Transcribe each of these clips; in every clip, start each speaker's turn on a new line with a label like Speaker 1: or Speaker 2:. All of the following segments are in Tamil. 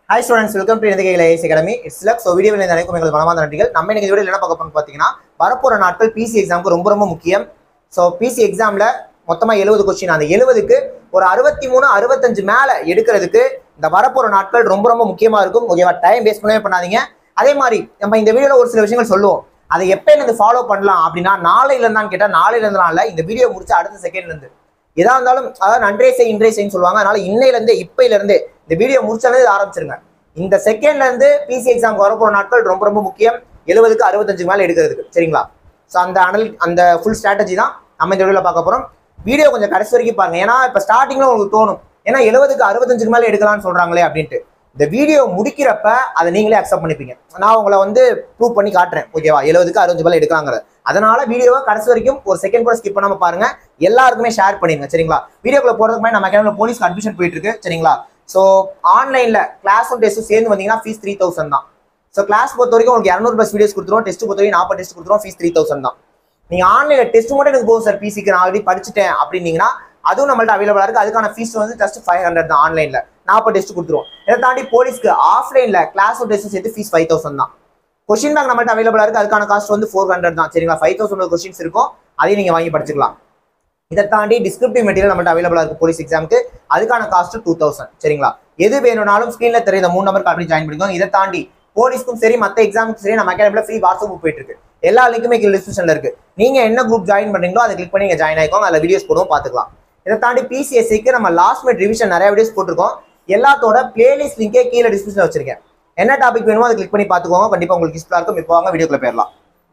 Speaker 1: ஹாய் ஸ்டூடெண்ட்ஸ் வெல்கம் டு இந்திய IAS academy it's luck so வீடியோவில் இந்த அனைக்கும் எங்கள் மனமார்ந்த நன்றிகள் நம்ம இன்னைக்கு வீடியோ என்ன பார்க்க போறோம்னு பார்த்தீங்கன்னா வரப்போற நாட்கள் பிசி எக்ஸாமுக்கு ரொம்ப ரொம்ப முக்கியம் ஸோ பிசி எக்ஸாமில் மொத்தமாக எழுபது கொஸ்டின் அந்த எழுபதுக்கு ஒரு அறுபத்தி மூணு அறுபத்தஞ்சு மேலே எடுக்கிறதுக்கு இந்த வரப்போற நாட்கள் ரொம்ப ரொம்ப முக்கியமாக இருக்கும் ஓகேவா டைம் வேஸ்ட் பண்ணவே பண்ணாதீங்க அதே மாதிரி நம்ம இந்த வீடியோவில் ஒரு சில விஷயங்கள் சொல்லுவோம் அதை எப்போ எனக்கு ஃபாலோ பண்ணலாம் அப்படின்னா நாளையில இருந்தான்னு கேட்டால் நாளையில இருந்தனால இந்த வீடியோ முடிச்சு அடுத்த செகண்ட்ல இருந்து எதா இருந்தாலும் அதாவது நன்றே செய் இன்றே செய்ன்னு சொல்லுவாங்க அதனால இன்னையில இருந்தே இப்பையில இருந்தே இந்த வீடியோ முடிச்சாலே ஆரம்பிச்சிருங்க இந்த செகண்ட்ல இருந்து பிசி எக்ஸாம் வரப்போற நாட்கள் ரொம்ப ரொம்ப முக்கியம் எழுபதுக்கு அறுபத்தஞ்சு மேல எடுக்கிறதுக்கு சரிங்களா ஸோ அந்த அனல் அந்த ஃபுல் ஸ்ட்ராட்டஜி தான் நம்ம இந்த வீடியோவில் பார்க்க போறோம் வீடியோ கொஞ்சம் கடைசி வரைக்கும் பாருங்க ஏன்னா இப்போ ஸ்டார்டிங்ல உங்களுக்கு தோணும் ஏன்னா எழுபதுக்கு அறுபத்தஞ்சுக்கு மேல எடுக்கலாம்னு சொல்றாங்களே அப்படின்ட்டு இந்த வீடியோ முடிக்கிறப்ப அதை நீங்களே அக்செப்ட் பண்ணிப்பீங்க நான் உங்களை வந்து ப்ரூவ் பண்ணி காட்டுறேன் ஓகேவா எழுபதுக்கு அறுபது மேல எடுக்கலாங்கிறது அதனால வீடியோவை கடைசி வரைக்கும் ஒரு செகண்ட் கூட ஸ்கிப் பண்ணாம பாருங்க எல்லாருக்குமே ஷேர் பண்ணிருங்க சரிங்களா வீடியோக்குள்ள போறதுக்கு முன்னாடி நம்ம அகாடமியில் போலீஸ்க்கு அட்மிஷன் போயிட்டு இருக்கு சரிங்களா ஸோ ஆன்லைன்ல கிளாஸும் டெஸ்ட்டும் சேர்ந்து வந்தீங்கன்னா ஃபீஸ் த்ரீ தௌசண்ட் தான் ஸோ கிளாஸ் பொறுத்த வரைக்கும் உங்களுக்கு இரநூறு ப்ளஸ் வீடியோஸ் கொடுத்துருவோம் டெஸ்ட் பொறுத்த வரைக்கும் நாற்பது டெஸ்ட் கொடுத்துருவோம் ஃபீஸ் த்ரீ தௌசண்ட் தான் நீங்க ஆன்லைன்ல டெஸ்ட் மட்டும் எனக்கு போகும் சார் பிசிக்கு நான் ஆல்ரெடி படிச்சுட்டேன் அப்படின்னீங்கன்னா அதுவும் நம்மள்ட்ட அவைலபிளா இருக்கு அதுக்கான ஃபீஸ் வந்து ஜஸ்ட் ஃபைவ் ஹண்ட்ரட் தான் ஆன்லைன்ல நாற்பது டெஸ்ட் கொடுத்துருவோம் இதை தாண்டி போலீஸ்க்கு ஆஃப்லைன்ல கிளாஸ் டெஸ்ட் சேர்த்து ஃபீஸ் ஃபைவ் தௌசண்ட் தான் கொஸ்டின் பேங்க் நம்மள்ட்ட அவைலபிளா இருக்கு அதுக்கான காஸ்ட் வந்து ஃபோர் ஹண்ட்ரட் தான் சரிங்களா ஃபைவ் தௌசண்ட் கொஸ்டின்ஸ் இருக்கும் அதையும் நீங்க வாங்கி படிச்சுக்கலாம் இதை தாண்டி டிஸ்கிரிப்டிவ் மெட்டீரியல் நம்மள்ட்ட அவைலபிளா இருக்கு போலீஸ் எக்ஸாமுக்கு அதுக்கான காஸ்ட் டூ தௌசண்ட் சரிங்களா எது வேணும்னாலும் ஸ்க்ரீன்ல தெரிய இந்த மூணு நம்பர் கால் ஜாயின் பண்ணிக்கோங்க இதை தாண்டி போலீஸ்க்கும் சரி மற்ற எக்ஸாமுக்கும் சரி நம்ம அகாடமில ஃப்ரீ வாட்ஸ்அப் குரூப் போயிட்டு இருக்கு எல்லா லிங்க்குமே கீழே டிஸ்கிரிப்ஷன்ல இருக்கு நீங்க என்ன குரூப் ஜாயின் பண்றீங்களோ அதை கிளிக் பண்ணி நீங்க ஜாயின் ஆயிக்கோங்க அதில் வீடியோஸ் போடுவோம் பார்த்துக்கலாம் இதை தாண்டி பிசிஎஸ்சிக்கு நம்ம லாஸ்ட் மினிட் ரிவிஷன் நிறைய வீடியோஸ் போட்டிருக்கோம் எல்லாத்தோட பிளேலிஸ்ட் லிங்கே கீழே டிஸ்கிரிப்ஷன்ல வச்சிருக்கேன் என்ன டாபிக் வேணுமோ அதை கிளிக் பண்ணி பார்த்துக்கோங்க கண்டிப்பா உங்களுக்கு யூஸ்ஃபுல்லா இருக்கும் இப்போ வாங்க வீடியோக்குள்ள போயிடலாம்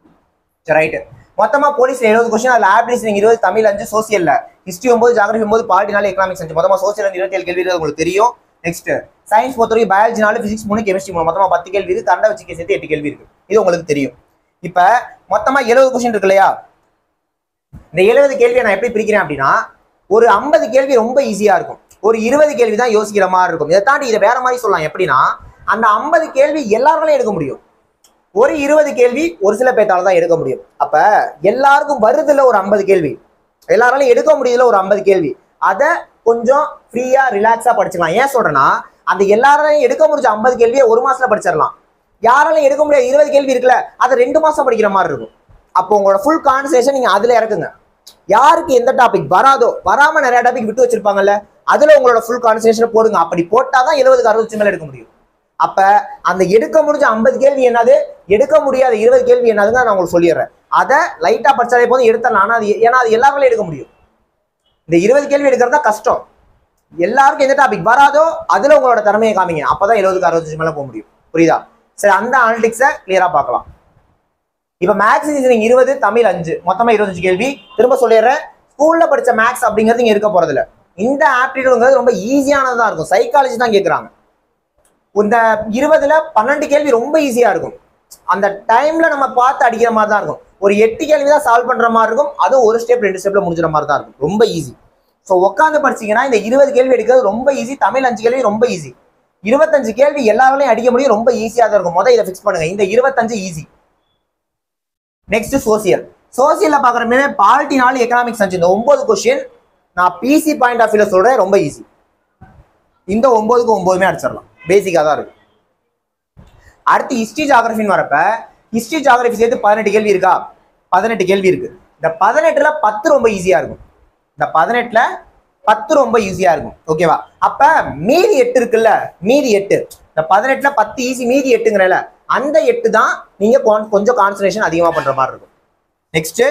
Speaker 1: சரி ரைட்டு மொத்தமா போலீஸ் எழுபது கொஸ்டின் அதுல ஆப் ரீசனிங் இருபது தமிழ் அஞ்சு சோசியல்ல ஹிஸ்ட்ரி ஒன்பது ஜாகிரபி ஒன்பது பாலிட்டினால எக்கனாமிக்ஸ் அஞ்சு மொத்தமா சோசியல் இருபத்தி ஏழு கேள்வி உங்களுக்கு தெரியும் நெக்ஸ்ட் சயின்ஸ் பொறுத்த வரைக்கும் பயாலஜினால பிசிக்ஸ் மூணு கெமிஸ்ட்ரி மூணு மொத்தமா பத்து கேள்வி இருக்கு கரண்ட வச்சு சேர்த்து எட்டு கேள்வி இருக்கு இது உங்களுக்கு தெரியும் இப்ப மொத்தமா எழுபது கொஸ்டின் இருக்கு இல்லையா இந்த எழுபது கேள்வியை நான் எப்படி பிரிக்கிறேன் அப்படின்னா ஒரு ஐம்பது கேள்வி ரொம்ப ஈஸியா இருக்கும் ஒரு இருபது கேள்வி தான் யோசிக்கிற மாதிரி இருக்கும் இதை தாண்டி இதை வேற மாதிரி சொல்லலாம் எப்படின்னா அந்த ஐம்பது கேள்வி எல்லாராலையும் எடுக்க முடியும் ஒரு இருபது கேள்வி ஒரு சில பேர்த்தால தான் எடுக்க முடியும் அப்ப எல்லாருக்கும் வருதுல ஒரு ஐம்பது கேள்வி எல்லாராலையும் எடுக்க முடியுதுல ஒரு ஐம்பது கேள்வி அதை கொஞ்சம் ஃப்ரீயா ரிலாக்ஸா படிச்சுக்கலாம் ஏன் சொல்றேன்னா அந்த எல்லாராலையும் எடுக்க முடிஞ்ச ஐம்பது கேள்வியை ஒரு மாசத்துல படிச்சிடலாம் யாராலையும் எடுக்க முடியாத இருபது கேள்வி இருக்குல்ல அதை ரெண்டு மாசம் படிக்கிற மாதிரி இருக்கும் அப்போ உங்களோட ஃபுல் கான்சன்ட்ரேஷன் நீங்க அதுல இறக்குங்க யாருக்கு எந்த டாபிக் வராதோ வராம நிறைய டாபிக் விட்டு வச்சிருப்பாங்கல்ல அதுல உங்களோட ஃபுல் கான்சன்ட்ரேஷன் போடுங்க அப்படி போட்டாதான் எழுபதுக்கு அறுபது மேல எடுக்க முடியும் அப்ப அந்த எடுக்க முடிஞ்ச ஐம்பது கேள்வி என்னது எடுக்க முடியாத இருபது கேள்வி என்னதுங்க நான் உங்களுக்கு சொல்லிடுறேன் அதை லைட்டா படிச்சாலே போதும் எடுத்துடலாம் ஆனா அது ஏன்னா அது எல்லாருமே எடுக்க முடியும் இந்த இருபது கேள்வி எடுக்கிறது தான் கஷ்டம் எல்லாருக்கும் எந்த டாபிக் வராதோ அதுல உங்களோட திறமையை காமிங்க அப்பதான் எழுபதுக்கு அறுபத்தஞ்சு மேல போக முடியும் புரியுதா சரி அந்த அனலிட்டிக்ஸை கிளியரா பார்க்கலாம் இப்ப மேக்ஸ் ரீசனிங் இருபது தமிழ் அஞ்சு மொத்தமா இருபத்தஞ்சு கேள்வி திரும்ப சொல்லிடுறேன் ஸ்கூல்ல படிச்ச மேக்ஸ் அப்படிங்கிறது இங்க இருக்க போறதில்ல இந்த ஆப்டிடியூடுங்கிறது ரொம்ப ஈஸியானதா இருக்கும் சைக்காலஜி தான் கேட்கறாங்க இந்த இருபதுல பன்னெண்டு கேள்வி ரொம்ப ஈஸியா இருக்கும் அந்த டைம்ல நம்ம பார்த்து அடிக்கிற மாதிரி தான் இருக்கும் ஒரு எட்டு கேள்வி தான் சால்வ் பண்ற மாதிரி இருக்கும் அதுவும் ஒரு ஸ்டெப் ரெண்டு ஸ்டெப்ல முடிஞ்சுற மாதிரி தான் இருக்கும் ரொம்ப ஈஸி ஸோ உட்காந்து படிச்சீங்கன்னா இந்த இருபது கேள்வி எடுக்கிறது ரொம்ப ஈஸி தமிழ் அஞ்சு கேள்வி ரொம்ப ஈஸி இருபத்தஞ்சு கேள்வி எல்லாராலையும் அடிக்க முடியும் ரொம்ப ஈஸியா தான் இருக்கும் முதல் இதை ஃபிக்ஸ் பண்ணுங்க இந்த இருபத்தஞ்சு ஈஸி நெக்ஸ்ட் சோசியல் சோசியல்ல பாக்குறமே பாலிட்டினால எக்கனாமிக்ஸ் அஞ்சு இந்த ஒன்பது கொஸ்டின் நான் பிசி பாயிண்ட் ஆஃப் வியூல சொல்றேன் ரொம்ப ஈஸி இந்த ஒன்பதுக்கு ஒன்பதுமே அடிச்சிடலாம் பேசிக்காக தான் இருக்கு அடுத்து ஹிஸ்ட்ரி ஜாகிரபின்னு வரப்ப ஹிஸ்ட்ரி ஜாகிரபி சேர்த்து பதினெட்டு கேள்வி இருக்கா பதினெட்டு கேள்வி இருக்கு இந்த பதினெட்டுல பத்து ரொம்ப ஈஸியா இருக்கும் இந்த பதினெட்டுல பத்து ரொம்ப ஈஸியா இருக்கும் ஓகேவா அப்ப மீதி எட்டு இருக்குல்ல மீதி எட்டு இந்த பதினெட்டுல பத்து ஈஸி மீதி எட்டுங்கிறல அந்த எட்டு தான் நீங்க con- கொஞ்சம் கான்சன்ட்ரேஷன் அதிகமா பண்ற மாதிரி இருக்கும் நெக்ஸ்ட்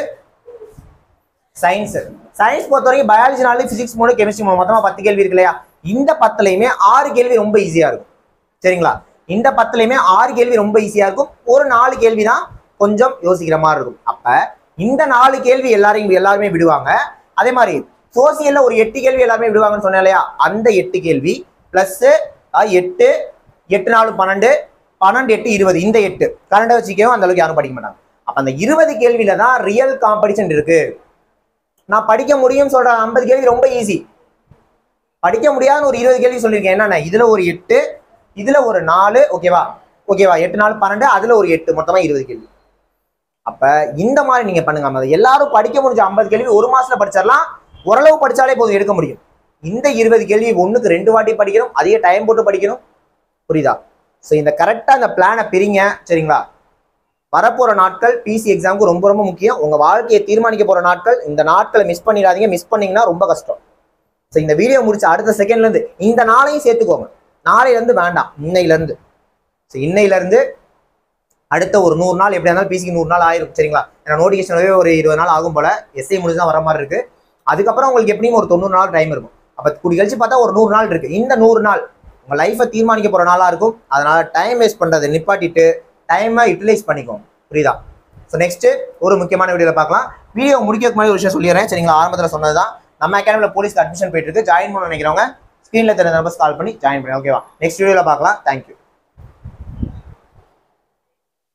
Speaker 1: சயின்ஸ் சயின்ஸ் பொறுத்த வரைக்கும் பயாலஜினாலே பிசிக்ஸ் மூணு கெமிஸ்ட்ரி மூணு மொத்தமா பத்து கேள்வி இருக்கு இல்லையா இந்த பத்துலையுமே ஆறு கேள்வி ரொம்ப ஈஸியா இருக்கும் சரிங்களா இந்த பத்துலையுமே ஆறு கேள்வி ரொம்ப ஈஸியா இருக்கும் ஒரு நாலு கேள்வி தான் கொஞ்சம் யோசிக்கிற மாதிரி இருக்கும் அப்ப இந்த நாலு கேள்வி எல்லாரையும் எல்லாருமே விடுவாங்க அதே மாதிரி சோசியல்ல ஒரு எட்டு கேள்வி எல்லாருமே விடுவாங்கன்னு சொன்னேன் இல்லையா அந்த எட்டு கேள்வி பிளஸ் எட்டு எட்டு நாலு பன்னெண்டு பன்னெண்டு எட்டு இருபது இந்த எட்டு கரண்டை வச்சுக்கவும் அந்த அளவுக்கு யாரும் படிக்க மாட்டாங்க அப்ப அந்த இருபது கேள்வியில தான் ரியல் காம்படிஷன் இருக்கு நான் படிக்க முடியும்னு சொல்ற ஐம்பது கேள்வி ரொம்ப ஈஸி படிக்க முடியாதுன்னு ஒரு இருபது கேள்வி சொல்லியிருக்கேன் என்னென்ன இதுல ஒரு எட்டு இதுல ஒரு நாலு ஓகேவா ஓகேவா எட்டு நாலு பன்னெண்டு அதுல ஒரு எட்டு மொத்தமா இருபது கேள்வி அப்ப இந்த மாதிரி நீங்க பண்ணுங்க அது எல்லாரும் படிக்க முடிஞ்ச ஐம்பது கேள்வி ஒரு மாசத்துல படிச்சிடலாம் ஓரளவு படிச்சாலே போதும் எடுக்க முடியும் இந்த இருபது கேள்வி ஒண்ணுக்கு ரெண்டு வாட்டி படிக்கணும் அதிக டைம் போட்டு படிக்கணும் புரியுதா ஸோ இந்த கரெக்டாக அந்த பிளானை பிரிங்க சரிங்களா வரப்போற நாட்கள் பிசி எக்ஸாமுக்கு ரொம்ப ரொம்ப முக்கியம் உங்க வாழ்க்கையை தீர்மானிக்க போற நாட்கள் இந்த நாட்களை மிஸ் பண்ணிடாதீங்க மிஸ் பண்ணீங்கன்னா ரொம்ப கஷ்டம் ஸோ இந்த வீடியோ முடிச்ச அடுத்த செகண்ட்ல இருந்து இந்த நாளையும் சேர்த்துக்கோங்க நாளையில இருந்து வேண்டாம் இன்னையில இருந்து ஸோ இன்னையில இருந்து அடுத்த ஒரு நூறு நாள் எப்படியா இருந்தாலும் பிசிக்கு நூறு நாள் ஆயிரும் சரிங்களா ஏன்னா நோட்டிஃபிகேஷனவே ஒரு இருபது நாள் ஆகும் போல எஸ்ஐ முடிச்சு தான் வர மாதிரி இருக்கு அதுக்கப்புறம் உங்களுக்கு எப்படியும் ஒரு தொண்ணூறு நாள் டைம் இருக்கும் அப்போ குடி கழிச்சு பார்த்தா ஒரு நூறு நாள் இருக்கு இந்த நூறு நாள் உங்க லைஃபை தீர்மானிக்க போற நாளா இருக்கும் அதனால டைம் வேஸ்ட் பண்றதை நிப்பாட்டிட்டு டைமை யூட்டிலைஸ் பண்ணிக்கோங்க புரியுதா ஸோ நெக்ஸ்ட் ஒரு முக்கியமான வீடியோவில் பார்க்கலாம் வீடியோ முடிக்கிறதுக்கு முன்னாடி ஒரு விஷயம் சொல்லிடுறேன் சரிங்களா ஆரம்பத்தில் சொன்னது தான் நம்ம அகாடமியில் போலீஸ்க்கு அட்மிஷன் போயிட்டு இருக்கு ஜாயின் பண்ண நினைக்கிறவங்க ஸ்க்ரீனில் தெரிஞ்ச நம்பர்ஸ் கால் பண்ணி ஜாயின் பண்ணி ஓகேவா நெக்ஸ்ட் வீடியோவில் பார்க்கலாம் தேங்க்யூ